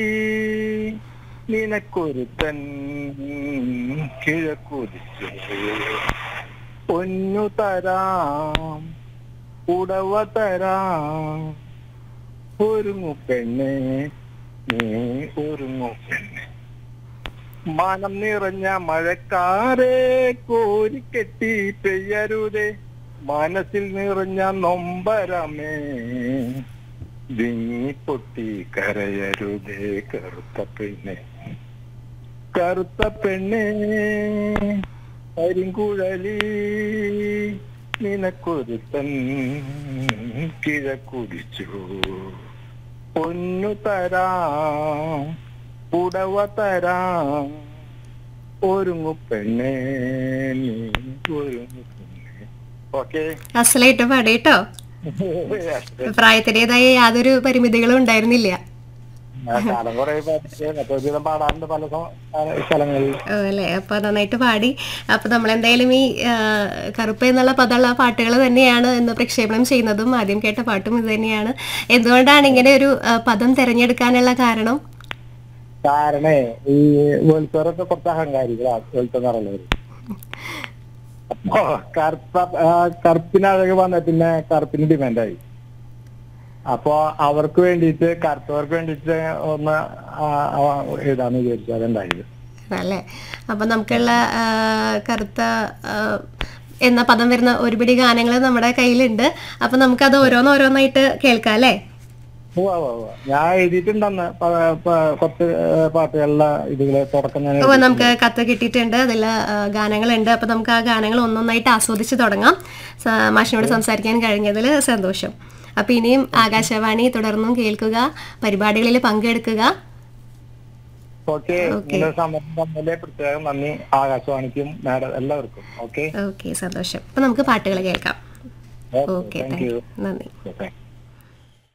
നിനക്കൊരുത്തൻ കിഴക്കുതിച്ചു പൊന്നു തരാം ഉടവ തരാം ഒരുങ്ങു പെണ്ണെ നീ ഒരുങ്ങു പെണ്ണെ മനം നിറഞ്ഞ മഴക്കാരെ കോരിക്കെട്ടി പെയ്യരുതേ മനസ്സിൽ നിറഞ്ഞ നൊമ്പരമേ വിങ്ങി പൊട്ടി കരയരുതേ കറുത്ത പെണ്ണെ കറുത്ത പെണ്ണെ കരിങ്കുഴലി നിനക്കൊരുത്തൻ കിഴക്കുടിച്ചു പൊന്നു തരാം ഉടവ തരാം ഒരുങ്ങു പെണ്ണെ നീ ഒരുങ്ങു പെണ്ണെ ഓക്കെ അസലായിട്ട് പാടിട്ടോ പ്രായത്തിൻ്റെതായ യാതൊരു പരിമിതികളും ഉണ്ടായിരുന്നില്ല കാലം കുറെ പഠിച്ച് മറ്റൊരു വിധം പാടാറുണ്ട് പല സ്ഥ- പല സ്ഥലങ്ങളിൽ ഓ, അല്ലേ അപ്പൊ നന്നായിട്ട് പാടി അപ്പൊ നമ്മൾ എന്തായാലും ഈ ആ, കറുപ്പ് എന്നുള്ള പദമുള്ള പാട്ടുകൾ തന്നെയാണ് ഇന്ന് പ്രക്ഷേപണം ചെയ്യുന്നതും ആദ്യം കേട്ട പാട്ടും ഇത് തന്നെയാണ് എന്തുകൊണ്ടാണ് ഇങ്ങനെ ഒരു ആ, പദം തിരഞ്ഞെടുക്കാനുള്ള കാരണം കാരണേ ഈ വെളുത്തവരൊക്കെ കുറച്ച് അഹങ്കാരികളാണ് വെളുത്ത നിറമുള്ളവര് അപ്പൊ കറുത്ത ആ, കറുപ്പിന് അഴക് വന്ന പിന്നെ കറുപ്പിന് ഡിമാൻഡായി അപ്പൊ അവർക്ക് വേണ്ടിയിട്ട് കറുത്തവർക്ക് വേണ്ടിയിട്ട് ഒന്ന് ആ, ആ, എഴുതാന്ന് വിചാരിച്ചു അതുണ്ടായത് അല്ലേ അപ്പൊ നമുക്കുള്ള ആ, കറുത്ത ആ, എന്ന പദം വരുന്ന ഒരുപിടി ഗാനങ്ങൾ നമ്മുടെ കയ്യിലുണ്ട് അപ്പൊ നമുക്കത് ഓരോന്നോരോന്നായിട്ട് കേൾക്കാം അല്ലേ ഉവ്വ് ഉവ്വ് ഉവ്വ്. ഞാൻ എഴുതിയിട്ടുണ്ടെന്ന് പ- പ- കുറച്ച് പാട്ടുകളിലെ ഇതുകള് തുടക്കം ഞാൻ അപ്പോൾ നമുക്ക് കത്ത് കിട്ടിയിട്ടുണ്ട് അതിൽ ഗാനങ്ങളുണ്ട് അപ്പോൾ നമുക്ക് ആ ഗാനങ്ങൾ ഒന്നൊന്നായിട്ട് ആസ്വദിച്ച് തുടങ്ങാം സ- മാഷിനോട് സംസാരിക്കാൻ കഴിഞ്ഞതിൽ സന്തോഷം അപ്പോൾ ഇനിയും ആകാശവാണി തുടർന്നും കേൾക്കുക പരിപാടികളിൽ പങ്കെടുക്കുക ഓക്കെ നിങ്ങളുടെ സമയം തമ്മിലെ പ്രത്യേകം നന്ദി ആകാശവാണിക്കും മാഡം എല്ലാവർക്കും ഓക്കെ ഓക്കെ സന്തോഷം അപ്പോൾ നമുക്ക് പാട്ടുകൾ കേൾക്കാം ഓക്കെ താങ്ക് യു നന്ദി താങ്ക്